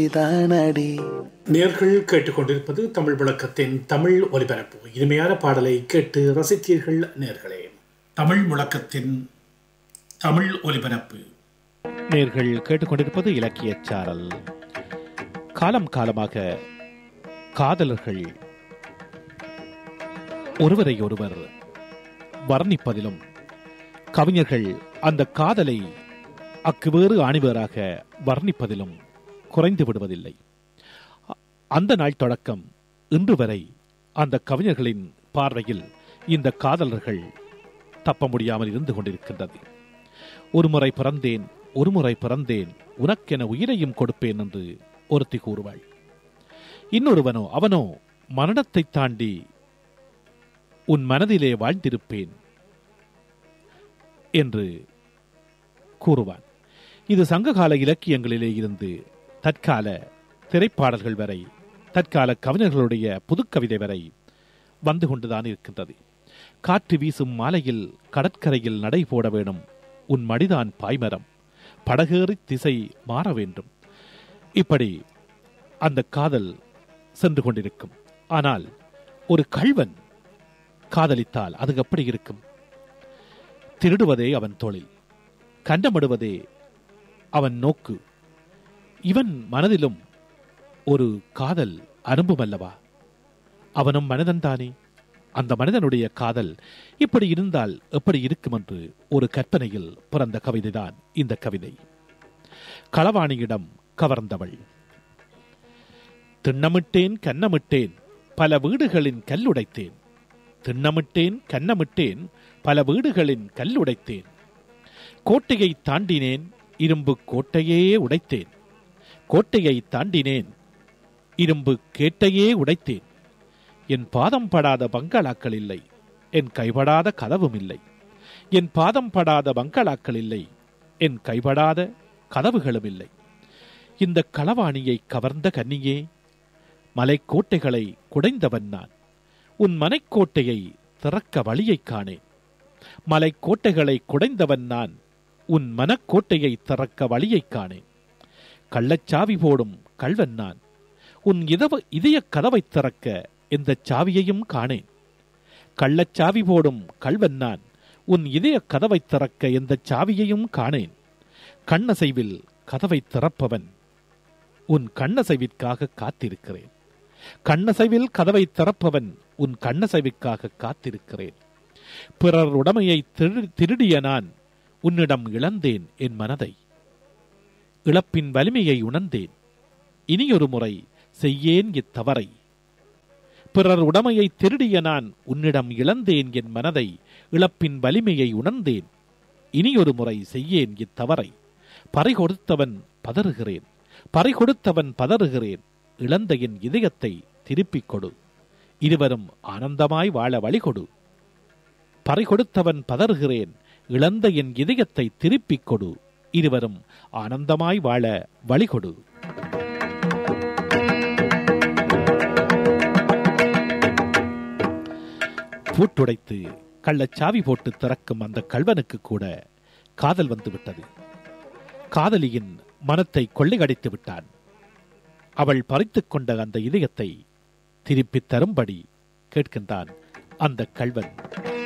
தானடி நேர்கள் கேட்டுக்கொண்டிருப்பது தமிழ் முழக்கத்தின் தமிழ் ஒலிபரப்பு இனிமையான பாடலை கேட்டு ரசித்தீர்கள் நேர்களே தமிழ் முழக்கத்தின் தமிழ் ஒலிபரப்பு நேர்கள் கேட்டுக்கொண்டிருப்பது இலக்கியச் சாரல் காலம் காலமாக காதலர்கள் ஒருவரை ஒருவர் வர்ணிப்பதிலும் கவிஞர்கள் அந்த காதலை அக்குவேறு ஆணிவேராக வர்ணிப்பதிலும் குறைந்து விடுவதில்லை அ- அந்த நாள் தொடக்கம் இன்று வரை அந்த கவிஞர்களின் பார்வையில் இந்த காதலர்கள் தப்ப முடியாமல் இருந்து கொண்டிருக்கின்றது ஒரு முறை பிறந்தேன் ஒரு முறை பிறந்தேன் உனக்கென உயிரையும் கொடுப்பேன் என்று ஒருத்தி கூறுவாள் இன்னொருவனோ அவனோ மரணத்தை தாண்டி உன் மனதிலே வாழ்ந்திருப்பேன் என்று கூறுவான் இது சங்ககால இலக்கியங்களிலே இருந்து தற்கால திரைப்பாடல்கள் வரை தற்கால கவிஞர்களுடைய புதுக்கவிதை வரை வந்து கொண்டுதான் இருக்கின்றது காற்று வீசும் மாலையில் கடற்கரையில் நடை போட வேணும் உன் மடிதான் பாய்மரம் படகேறி திசை மாற வேண்டும் இப்படி அந்த காதல் சென்று கொண்டிருக்கும் ஆனால் ஒரு கள்வன் காதலித்தால் அது எப்படி இருக்கும் திருடுவதே அவன் தொழில் கண்டமிடுவதே அவன் நோக்கு இவன் மனதிலும் ஒரு காதல் அரும்பும் அல்லவா அவனும் மனிதன்தானே அந்த மனிதனுடைய காதல் இப்படி இருந்தால் எப்படி இருக்கும் என்று ஒரு கற்பனையில் பிறந்த கவிதைதான் இந்த கவிதை களவாணியிடம் கவர்ந்தவள் திண்ணமிட்டேன் கன்னமிட்டேன் பல வீடுகளின் கல்லுடைத்தேன் திண்ணமிட்டேன் கன்னமிட்டேன் பல வீடுகளின் கல்லுடைத்தேன் கோட்டையை தாண்டினேன் இரும்பு கோட்டையே உடைத்தேன் கோட்டையை தாண்டினேன் இரும்பு கேட்டையே உடைத்தேன் என் பாதம் படாத பங்களாக்கள் இல்லை என் கைபடாத கதவும் இல்லை என் பாதம் படாத பங்களாக்கள் இல்லை என் கைபடாத கதவுகளும் இல்லை இந்த களவாணியை கவர்ந்த கன்னியே மலைக்கோட்டைகளை குடைந்தவன் நான் உன் மனைக்கோட்டையை திறக்க வழியைக் காணேன் மலைக்கோட்டைகளை குடைந்தவன் நான் உன் மனக்கோட்டையை திறக்க வழியைக் காணேன் கள்ளச்சாவி போடும் கள்வன் நான் உன் இதவ இதயக் கதவைத் திறக்க எந்த சாவியையும் காணேன் கள்ளச்சாவி போடும் கள்வன் நான் உன் இதயக் கதவைத் திறக்க எந்த சாவியையும் காணேன் கண்ணசைவில் கதவைத் திறப்பவன் உன் கண்ணசைவிற்காக காத்திருக்கிறேன் கண்ணசைவில் கதவை திறப்பவன் உன் கண்ணசைவிற்காக காத்திருக்கிறேன் பிறர் உடைமையை திரு- திருடிய நான் உன்னிடம் இழந்தேன் என் மனதை இழப்பின் வலிமையை உணர்ந்தேன் இனியொரு முறை செய்யேன் இத்தவறை பிறர் உடைமையை திருடிய நான் உன்னிடம் இழந்தேன் என் மனதை இழப்பின் வலிமையை உணர்ந்தேன் இனியொரு முறை செய்யேன் இத்தவறை பறிகொடுத்தவன் பதறுகிறேன் பறிகொடுத்தவன் பதறுகிறேன் இழந்த என் இதயத்தை திருப்பிக் கொடு இருவரும் ஆனந்தமாய் வாழ வழிகொடு பறிகொடுத்தவன் பதறுகிறேன் இழந்த என் இதயத்தை திருப்பிக் கொடு இருவரும் ஆனந்தமாய் வாழ வழிகொடு பூட்டுடைத்து கள்ளச்சாவி போட்டு திறக்கும் அந்த கள்வனுக்கு கூட காதல் வந்துவிட்டது காதலியின் மனத்தை கொள்ளையடித்து விட்டான் அவள் பறித்துக் கொண்ட அந்த இதயத்தை திருப்பித் தரும்படி கேட்கின்றான் அந்த கள்வன்